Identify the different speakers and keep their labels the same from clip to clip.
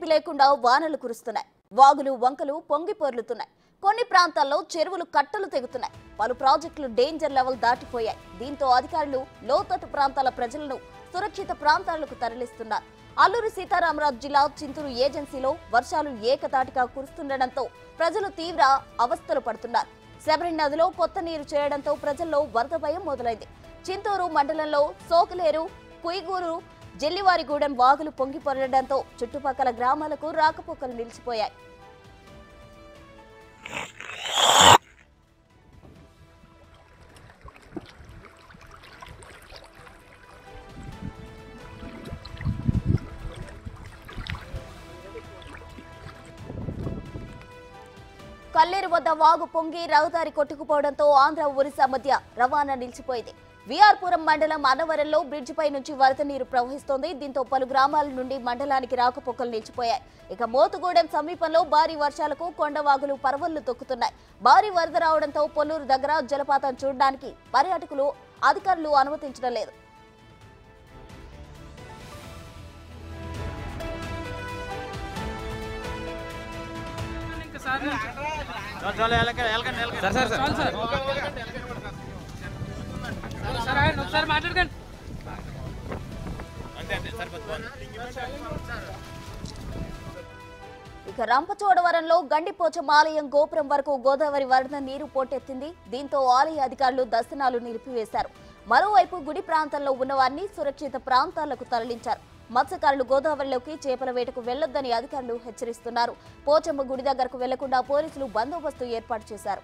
Speaker 1: ఎడతెరిపి లేకుండా వానలు కురుస్తున్నాయి వాగులు వంకలు పొంగి పొర్లుతున్నాయి కొన్ని ప్రాంతాల్లో చెరువులు కట్టలు తెగుతున్నాయి పలు ప్రాజెక్టులు డేంజర్ లెవెల్ దాటిపోయాయి దీంతో అధికారులు లోతట్టు ప్రాంతాల ప్రజలను సురక్షిత ప్రాంతాలకు తరలిస్తున్నారు అల్లూరు సీతారామరాజు జిల్లా చింతూరు ఏజెన్సీలో వర్షాలు ఏకతాటిగా కురుస్తుండటంతో ప్రజలు తీవ్ర అవస్థలు పడుతున్నారు శబరి నదిలో కొత్త నీరు చేరడంతో ప్రజల్లో వరద భయం మొదలైంది చింతూరు మండలంలో సోకలేరు కుయిగూరు జల్లివారిగూడెం వాగులు పొంగి పొరలడంతో చుట్టుపక్కల గ్రామాలకు రాకపోకలు నిలిచిపోయాయి కల్లేరు వద్ద వాగు పొంగి రహదారి కొట్టుకుపోవడంతో ఆంధ్ర ఒరిస్సా మధ్య రవాణా నిలిచిపోయింది విఆర్పురం మండలం అన్నవరంలో బ్రిడ్జిపై నుంచి వరద నీరు ప్రవహిస్తోంది దీంతో పలు గ్రామాల నుండి మండలానికి రాకపోకలు నిలిచిపోయాయి ఇక మోతుగూడెం సమీపంలో భారీ వర్షాలకు కొండవాగులు పరవళ్లు తొక్కుతున్నాయి భారీ వరద రావడంతో పొల్లూరు దగ్గర జలపాతం చూడడానికి పర్యాటకులు అధికారులు అనుమతించడం లేదు
Speaker 2: ఇంకా సార్ నుంచి.
Speaker 3: చాలు వెళ్ళకండి వెళ్ళకండి వెళ్ళకండి
Speaker 2: చాలు సార్ సార్ ఆగండి, ఒకసారి మాట్లాడకండి
Speaker 3: అంతే అంతే సరిపోతుంది
Speaker 1: ఇక రంపచోడవరంలో గండిపోచం ఆలయం గోపురం వరకు గోదావరి వరద నీరు పోటెత్తింది దీంతో ఆలయ అధికారులు దర్శనాలు నిలిపివేశారు మరోవైపు గుడి ప్రాంతంలో ఉన్నవారిని సురక్షిత ప్రాంతాలకు తరలించారు మత్స్యకారులు గోదావరిలోకి చేపల వేటకు వెళ్లొద్దని అధికారులు హెచ్చరిస్తున్నారు పోచమ్మ గుడి దగ్గరకు వెళ్లకుండా పోలీసులు బందోబస్తు ఏర్పాటు చేశారు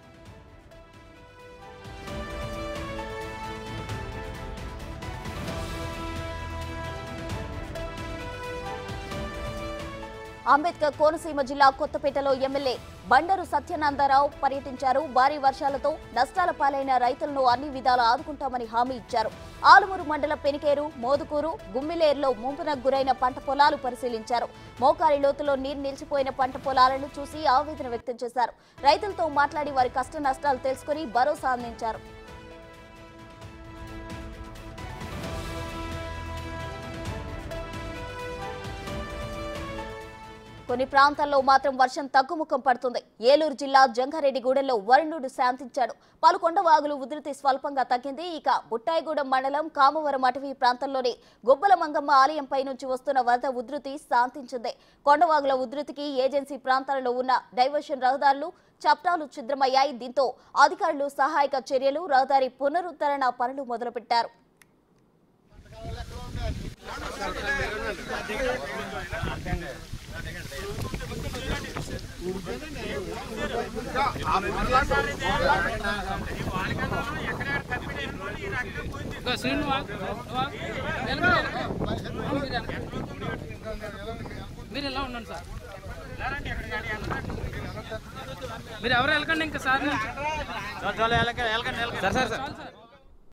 Speaker 1: అంబేద్కర్ కోనసీమ జిల్లా కొత్తపేటలో ఎమ్మెల్యే బండరు సత్యనందరావు పర్యటించారు భారీ వర్షాలతో నష్టాల పాలైన రైతులను అన్ని విధాలా ఆదుకుంటామని హామీ ఇచ్చారు ఆలుమూరు మండల పెనికేరు మోదుకూరు గుమ్మిలేరులో ముంపునకు గురైన పంట పొలాలు పరిశీలించారు మోకారి లోతులో నీరు నిలిచిపోయిన పంట పొలాలను చూసి ఆవేదన వ్యక్తం చేశారు రైతులతో మాట్లాడి వారి కష్ట నష్టాలు తెలుసుకుని భరోసా అందించారు కొన్ని ప్రాంతాల్లో మాత్రం వర్షం తగ్గుముఖం పడుతుంది ఏలూరు జిల్లా జంగారెడ్డిగూడెంలో వరుణుడు శాంతించాడు పలు కొండవాగులు ఉధృతి స్వల్పంగా తగ్గింది ఇక బుట్టాయిగూడెం మండలం కామవరం అటవీ ప్రాంతంలోని గొబ్బల మంగమ్మ ఆలయంపై నుంచి వస్తున్న వరద ఉధృతి శాంతించింది కొండవాగుల ఉధృతికి ఏజెన్సీ ప్రాంతాలలో ఉన్న డైవర్షన్ రహదారులు చప్టాలు ఛిద్రమయ్యాయి దీంతో అధికారులు సహాయక చర్యలు రహదారి పునరుద్ధరణ పనులు మొదలుపెట్టారు
Speaker 2: ఇంకా శ్రీను వా- వా- వెనక, వెనక. మీరు వెనక. మీరు ఎలా ఉండండి సార్ మీరు ఎవరు వెళ్ళకండి ఇంకా సార్ నుంచి.
Speaker 3: చాలు చాలు వెళ్ళకండి వెళ్ళకండి వెళ్ళకండి
Speaker 2: చాలు సార్